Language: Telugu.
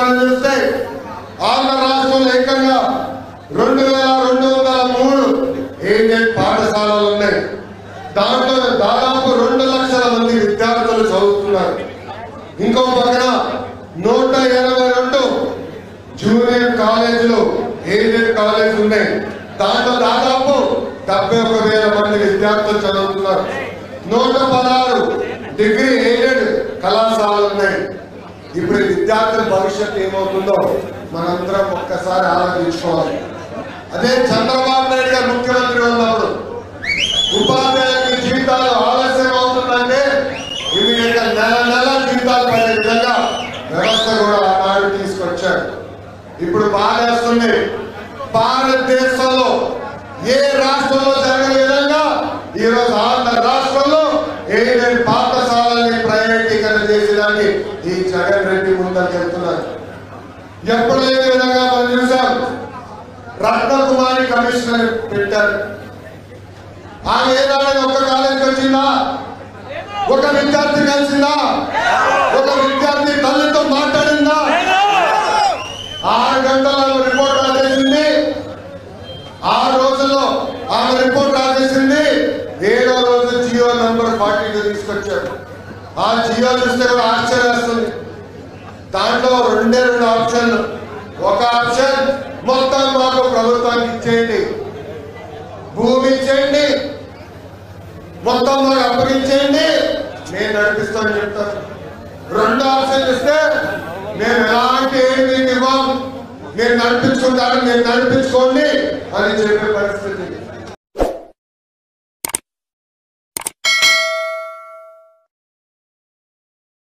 మనం చూస్తే ఆంధ్ర రాష్ట్రంలో ఏకంగా రెండు వేల రెండు వందల మూడు ఎయిడెడ్ పాఠశాలలు ఉన్నాయి దాంట్లో దాదాపు రెండు లక్షల మంది విద్యార్థులు చదువుతున్నారు ఇంకో పక్కన నూట ఎనభై రెండు జూనియర్ కాలేజీలు ఎయిడెడ్ కాలేజ్ ఉన్నాయి దాంట్లో దాదాపు డెబ్బై ఒక వేల మంది విద్యార్థులు చదువుతున్నారు నూట పదహారు డిగ్రీ ఎయిడెడ్ కళాశాలలు ఉన్నాయి ఇప్పుడు ఈ విద్యార్థుల భవిష్యత్తు ఏమవుతుందో మనందరం ఒక్కసారి ఆలోచించుకోవాలి అదే చంద్రబాబు నాయుడు గారు ముఖ్యమంత్రి ఉన్నప్పుడు ఉపాధ్యాయులకి జీవితాలు ఆలస్యం అవుతుందంటే ఇమీడియట్ గా నెల నెల జీవితాలు పడే విధంగా వ్యవస్థ కూడా ఆనాడు తీసుకొచ్చారు ఇప్పుడు బాధేస్తుంది భారతదేశంలో ఏ రాష్ట్రంలో జరగని విధంగా ఈ రోజు ఆంధ్ర రాష్ట్రంలో ఏడేడు పాఠశాలని ప్రైవేటీకరణ చేసేదానికి ఈ జగన్ రెడ్డి ముందరికి వెళ్తున్నారు ఎప్పుడు లేని విధంగా మనం చూసాం రత్నకుమారి కమిషనర్ పెట్టారు ఆమె ఏనాడైనా ఒక్క కాలేజీకి వచ్చిందా ఒక విద్యార్థి కలిసిందా ఒక విద్యార్థి తల్లితో మాట్లాడిందా ఆరు గంటల ఆమె రిపోర్ట్ రాసేసింది ఆ రోజుల్లో ఆమె రిపోర్ట్ రాసేసింది ఏడో రోజు జియో నంబర్ ఫార్టీ తీసుకొచ్చారు ఆ జియో చూస్తే కూడా ఆశ్చర్యం వేస్తుంది దాంట్లో రెండే రెండు ఆప్షన్లు ఒక ఆప్షన్ మొత్తం మాకు ప్రభుత్వానికి ఇచ్చేయండి భూమి ఇచ్చేయండి మొత్తం మాకు అప్పగించేయండి నేను నడిపిస్తాను చెప్తాను రెండు ఆప్షన్ ఇస్తే మేము ఎలాంటి ఏమి మీకు ఇవ్వం మీరు నడిపించుకుంటారు మీరు నడిపించుకోండి అని చెప్పే పరిస్థితి